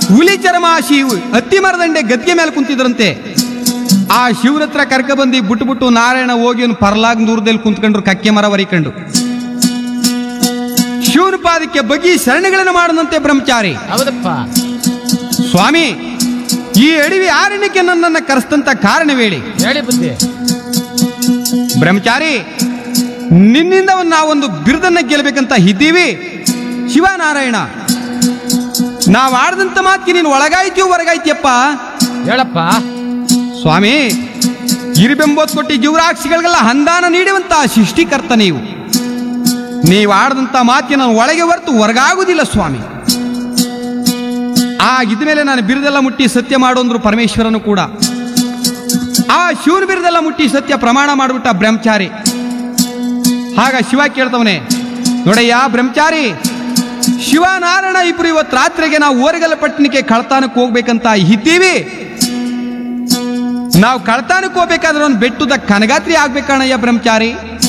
ಹುಲಿ ಚರ್ಮ ಶಿವ್ ಹತ್ತಿ ಮರದಂಡೆ ಗದ್ಗೆ ಮೇಲೆ ಕುಂತಿದ್ರಂತೆ ಆ ಶಿವನ ಹತ್ರ ಕರ್ಕ ಬಂದು ಬಿಟ್ಟು ಬಿಟ್ಟು ನಾರಾಯಣ ಹೋಗಿ ಒಂದು ಪರ್ಲಾಗ್ ದೂರದಲ್ಲಿ ಕುಂತ್ಕೊಂಡ್ರು ಕಕ್ಕೆ ಮರ ವರಿಕೊಂಡು ಶಿವನ ಪಾದಕ್ಕೆ ಬಗ್ಗಿ ಶರಣಗಳನ್ನು ಮಾಡದಂತೆ ಬ್ರಹ್ಮಚಾರಿ ಹೌದಪ್ಪ ಸ್ವಾಮಿ ಈ ಅಡವಿ ಆರಣ್ಯಕ್ಕೆ ನನ್ನನ್ನು ಕರೆಸ್ತಂತ ಕಾರಣವೇಳಿ ಹೇಳಿ ಬುದ್ಧಿ ಬ್ರಹ್ಮಚಾರಿ ನಿನ್ನಿಂದ ಒಂದು ನಾವೊಂದು ಬಿರುದನ್ನ ಗೆಲ್ಲಬೇಕಂತ ಇದ್ದೀವಿ ಶಿವನಾರಾಯಣ ನಾವು ಆಡ್ದಂತ ಮಾತಿಗೆ ನೀನು ಒಳಗಾಯ್ತೀಯೋ ಹೊರಗಾಯ್ತಿಯಪ್ಪ ಹೇಳಪ್ಪ ಸ್ವಾಮಿ ಇರಿಬೆಂಬೋತ್ ಕೊಟ್ಟಿ ಜೀವರಾಕ್ಷಿಗಳಿಗೆಲ್ಲ ಹಂದಾನ ನೀಡುವಂತ ಸೃಷ್ಟಿಕರ್ತ ನೀವು ನೀವು ಆಡದಂತ ಮಾತಿನ ಒಳಗೆ ಹೊರತು ಹೊರಗಾಗುವುದಿಲ್ಲ ಸ್ವಾಮಿ ಆಗಿದ ಮೇಲೆ ನಾನು ಬಿರುದೆಲ್ಲ ಮುಟ್ಟಿ ಸತ್ಯ ಮಾಡೋಂದ್ರು ಪರಮೇಶ್ವರನು ಕೂಡ ಆ ಶಿವನ ಬಿರುದೆಲ್ಲ ಮುಟ್ಟಿ ಸತ್ಯ ಪ್ರಮಾಣ ಮಾಡಿಬಿಟ್ಟ ಬ್ರಹ್ಮಚಾರಿ ಆಗ ಶಿವ ಕೇಳ್ತವನೆ ನೋಡಯ್ಯ ಬ್ರಹ್ಮಚಾರಿ ಶಿವನಾರಾಯಣ ಇಬ್ರು ಇವತ್ತು ರಾತ್ರಿಗೆ ನಾವು ಓರಗಲ್ಲ ಪಟ್ಟಣಕ್ಕೆ ಕಳ್ತಾನಕ್ಕೆ ಹೋಗ್ಬೇಕಂತ ಇದ್ದೀವಿ ನಾವು ಕಳ್ತಾನಕ್ಕೆ ಹೋಗ್ಬೇಕಾದ್ರೆ ಒಂದು ಬೆಟ್ಟದ ಕನಗಾತ್ರಿ ಆಗ್ಬೇಕಣ್ಣಯ್ಯ ಬ್ರಹ್ಮಚಾರಿ